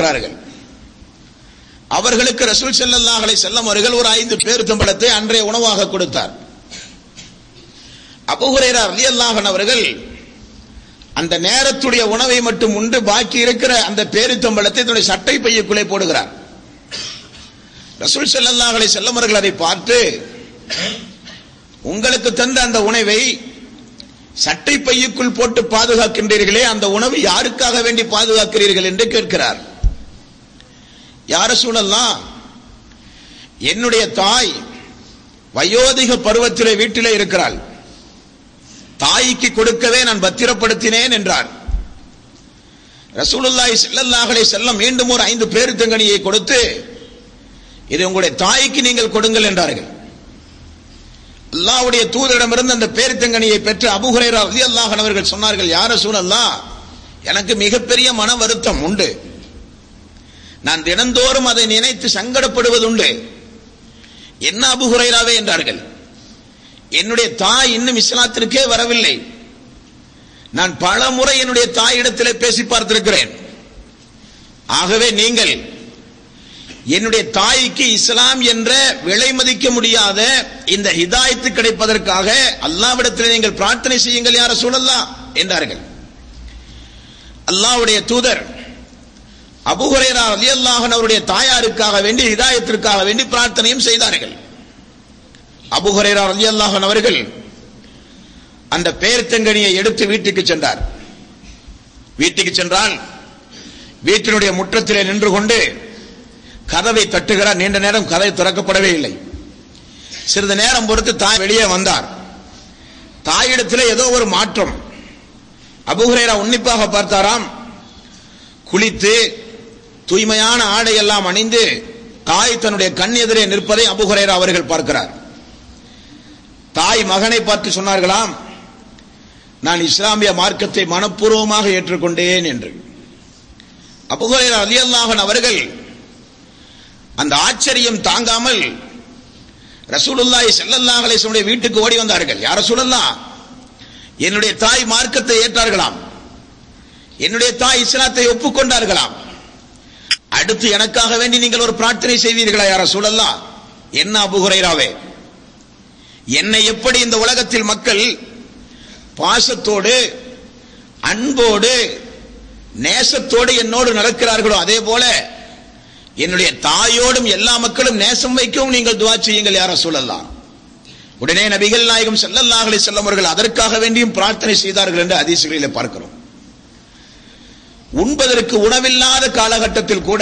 இருக்கிறார்கள் அவர்களுக்கு ரசூல் ஸல்லல்லாஹு அலைஹி வஸல்லம் அவர்கள் ஒரு ஐந்து பேருத்தம்பழத்தை அன்றைய உணவாக கொடுத்தார் அபூ ஹுரைரா ரலியல்லாஹு அன்ஹு அவர்கள் அந்த நேரத்துடைய உணவை மட்டும் உண்டு பாக்கி இருக்கிற அந்த பேருத்தம்பழத்தை தன்னுடைய சட்டை பையுக்குள்ளே போடுகிறார் ரசூல் ஸல்லல்லாஹு அலைஹி வஸல்லம் அவர்கள் அதை பார்த்து உங்களுக்கு தந்த அந்த உணவை சட்டை பையுக்குள் போட்டு பாதுகாக்கின்றீர்களே அந்த உணவு யாருக்காக வேண்டி பாதுகாக்கிறீர்கள் என்று கேட்கிறார் யார சூழல்லாம் என்னுடைய தாய் வயோதிக பருவத்திலே வீட்டிலே இருக்கிறாள் தாய்க்கு கொடுக்கவே நான் பத்திரப்படுத்தினேன் என்றார் ரசூலுல்லாஹி ஸல்லல்லாஹு அலைஹி வஸல்லம் மீண்டும் ஒரு ஐந்து பேருத்தங்கனியை கொடுத்து இது உங்களுடைய தாய்க்கு நீங்கள் கொடுங்கள் என்றார்கள் அல்லாஹ்வுடைய தூதரிடமிருந்து அந்த பேருத்தங்கனியை பெற்று அபூ ஹுரைரா ரலியல்லாஹு அன்ஹு அவர்கள் சொன்னார்கள் யார ரசூலல்லாஹ் எனக்கு மிகப்பெரிய மன வருத்தம் உண்டு நான் தினந்தோறும் அதை நினைத்து சங்கடப்படுவதுண்டு என்ன அபு ஹுரைராவே என்றார்கள் என்னுடைய தாய் இன்னும் இஸ்லாத்திற்கே வரவில்லை நான் பல முறை என்னுடைய தாயிடத்திலே பேசி பார்த்திருக்கிறேன் ஆகவே நீங்கள் என்னுடைய தாய்க்கு இஸ்லாம் என்ற விலை மதிக்க முடியாத இந்த ஹிதாயத்து கிடைப்பதற்காக அல்லாவிடத்தில் நீங்கள் பிரார்த்தனை செய்யுங்கள் யார சூழல்லாம் என்றார்கள் அல்லாஹ்வுடைய தூதர் அபுஹுரேரா ரலியல்லாஹு அன்ஹு அவருடைய தாயாருக்காக வேண்டி ஹிதாயத்திற்காக வேண்டி பிரார்த்தனையும் செய்தார்கள் அபுஹுரேரா ரலியல்லாஹு அன்ஹு அவர்கள் அந்த பேர்த்தங்கனியை எடுத்து வீட்டுக்கு சென்றார் வீட்டுக்கு சென்றால் வீட்டினுடைய முற்றத்திலே நின்று கொண்டு கதவை தட்டுகிறார் நீண்ட நேரம் கதை திறக்கப்படவே இல்லை சிறிது நேரம் பொறுத்து தாய் வெளியே வந்தார் தாயிடத்திலே ஏதோ ஒரு மாற்றம் அபுஹுரேரா உன்னிப்பாக பார்த்தாராம் குளித்து தூய்மையான ஆடை எல்லாம் அணிந்து தாய் தன்னுடைய கண் எதிரே நிற்பதை அபுஹுரேரா அவர்கள் பார்க்கிறார் தாய் மகனை பார்த்து சொன்னார்களாம் நான் இஸ்லாமிய மார்க்கத்தை மனப்பூர்வமாக ஏற்றுக்கொண்டேன் என்று அபுஹுரேரா அலியல்லாஹன் அவர்கள் அந்த ஆச்சரியம் தாங்காமல் ரசூலுல்லாஹி ஸல்லல்லாஹு அலைஹி வஸல்லம் வீட்டுக்கு ஓடி வந்தார்கள் யார் ரசூலுல்லாஹ் என்னுடைய தாய் மார்க்கத்தை ஏற்றார்களாம் என்னுடைய தாய் இஸ்லாத்தை ஒப்புக்கொண்டார்களாம் அடுத்து எனக்காக வேண்டி நீங்கள் ஒரு பிரார்த்தனை செய்வீர்களா யார சூழல்லா என்ன அபுகுரைராவே என்னை எப்படி இந்த உலகத்தில் மக்கள் பாசத்தோடு அன்போடு நேசத்தோடு என்னோடு நடக்கிறார்களோ அதே போல என்னுடைய தாயோடும் எல்லா மக்களும் நேசம் வைக்கவும் நீங்கள் துவா செய்யுங்கள் யார சூழல்லாம் உடனே நபிகள் நாயகம் ஸல்லல்லாஹு அலைஹி வஸல்லம் அவர்கள் அதற்காக வேண்டியும் பிரார்த்தனை செய்தார்கள் என்று ஹதீஸ்களிலே பார்க்கிறோம் உண்பதற்கு உணவில்லாத காலகட்டத்தில் கூட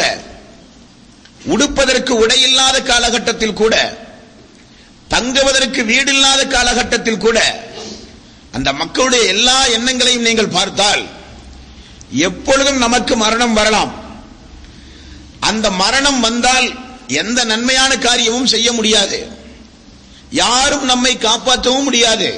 உடுப்பதற்கு உடையில்லாத காலகட்டத்தில் கூட தங்குவதற்கு வீடில்லாத காலகட்டத்தில் கூட அந்த மக்களுடைய எல்லா எண்ணங்களையும் நீங்கள் பார்த்தால் எப்பொழுதும் நமக்கு மரணம் வரலாம் அந்த மரணம் வந்தால் எந்த நன்மையான காரியமும் செய்ய முடியாது யாரும் நம்மை காப்பாற்றவும் முடியாது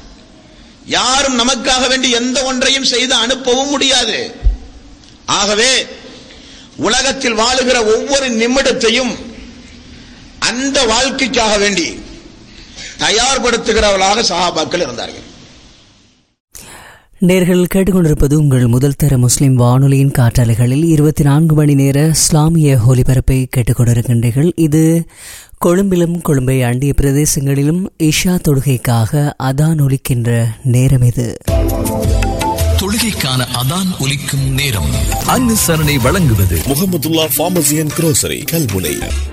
யாரும் நமக்காக வேண்டி எந்த ஒன்றையும் செய்து அனுப்பவும் முடியாது ஆகவே உலகத்தில் வாழுகிற ஒவ்வொரு நிமிடத்தையும் அந்த வாழ்க்கைக்காக வேண்டி தயார்படுத்துகிறவர்களாக சஹாபாக்கள் இருந்தார்கள் நேர்கள் கேட்டுக்கொண்டிருப்பது உங்கள் முதல் தர முஸ்லிம் வானொலியின் காற்றாலைகளில் இருபத்தி நான்கு மணி நேர இஸ்லாமிய ஒலிபரப்பை கேட்டுக்கொண்டிருக்கின்றீர்கள் இது கொழும்பிலும் கொழும்பை அண்டிய பிரதேசங்களிலும் இஷா தொழுகைக்காக அதான் ஒலிக்கின்ற நேரம் இது தொழுகைக்கான அதான் ஒலிக்கும் நேரம் அனுசரணை வழங்குவது Mohamedullah pharmacy and grocery Kalmunai